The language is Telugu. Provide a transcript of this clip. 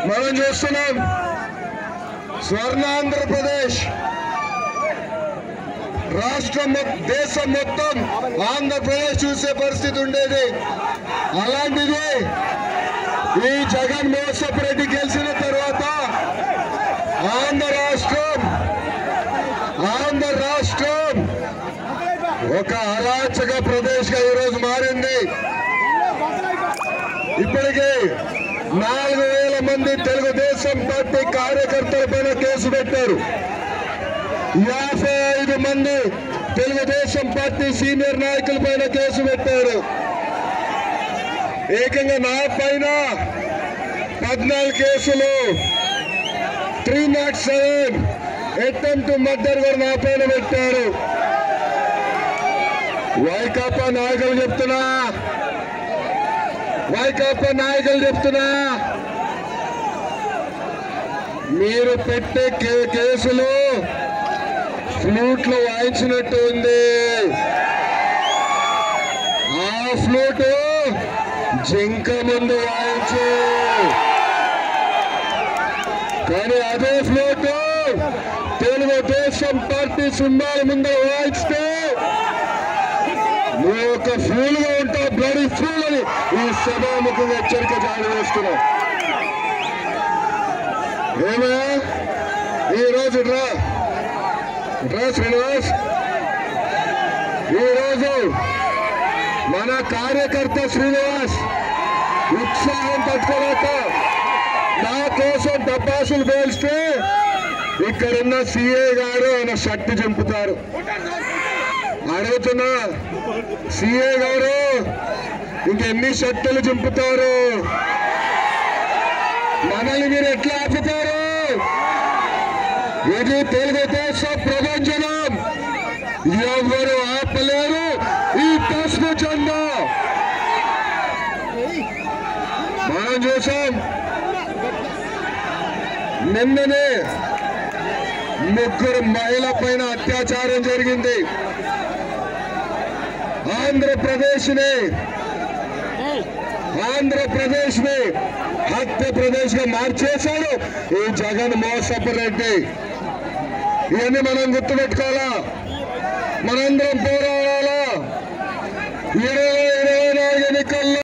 మనం చూస్తున్నాం స్వర్ణాంధ్రప్రదేశ్ రాష్ట్రం మొ- దేశం మొత్తం ఆంధ్రప్రదేశ్ చూసే పరిస్థితి ఉండేది అలాంటిది ఈ జగన్ మోసపు రెడ్డి గెలిచిన తర్వాత ఆంధ్ర రాష్ట్రం ఆంధ్ర రాష్ట్రం ఒక అరాచక ప్రదేశ్ గా ఈరోజు మారింది ఇప్పటికే నాలుగు వేల మంది తెలుగుదేశం పార్టీ కార్యకర్తల పైన కేసు పెట్టారు యాభై ఐదు మంది తెలుగుదేశం పార్టీ సీనియర్ నాయకుల పైన కేసు పెట్టారు ఏకంగా నా పైన పద్నాలుగు కేసులు three nought seven attempt murder కూడా నా పైన పెట్టారు వైకాపా నాయకులు చెప్తున్నా వైకాపా నాయకులు చెప్తున్నా మీరు పెట్టే కే- కేసులు ఫ్లూట్లు వాయించినట్టు ఉంది ఆ ఫ్లూట్ జింక ముందు వాయించు కానీ అదే ఫ్లూట్ తెలుగుదేశం పార్టీ సింబాల ముందు వాయిస్తే నువ్వు ఒక ఫూల్ గా ఉంటావు బ్లడీ ఫూల్ అని ఈ సభాముఖంగా హెచ్చరిక జారీ చేస్తున్నావు ఏమయ్యా ఈ రోజు రా రా శ్రీనివాస్ ఈ రోజు మన కార్యకర్త శ్రీనివాస్ ఉత్సాహం పట్టుకోలేక నా కోసం డబ్బాసులు పేల్స్తే ఇక్కడున్న సిఏ గారు ఆయన షర్ట్ చింపుతారు అడుగుతున్నా సిఏ గారు ఇంకెన్ని షర్టులు చింపుతారు మనల్ని మీరు ఎట్లా ఆపుతారు ఇది తెలుగుదేశం ప్రపంచనం ఎవరు ఆపలేరు ఈ పసుపు జెండా మనం చూసాం నిన్ననే ముగ్గురు మహిళ పైన అత్యాచారం జరిగింది ఆంధ్రప్రదేశ్ ని ఆంధ్రప్రదేశ్ ని హత్య ప్రదేశ్ గా మార్చేశాడు ఈ జగన్ మోసపు రెడ్డి ఇవన్నీ మనం గుర్తుపెట్టుకోవాలా మనందరం పోరాడాలా ఇరవై ఇరవై నాలుగు ఎన్నికల్లో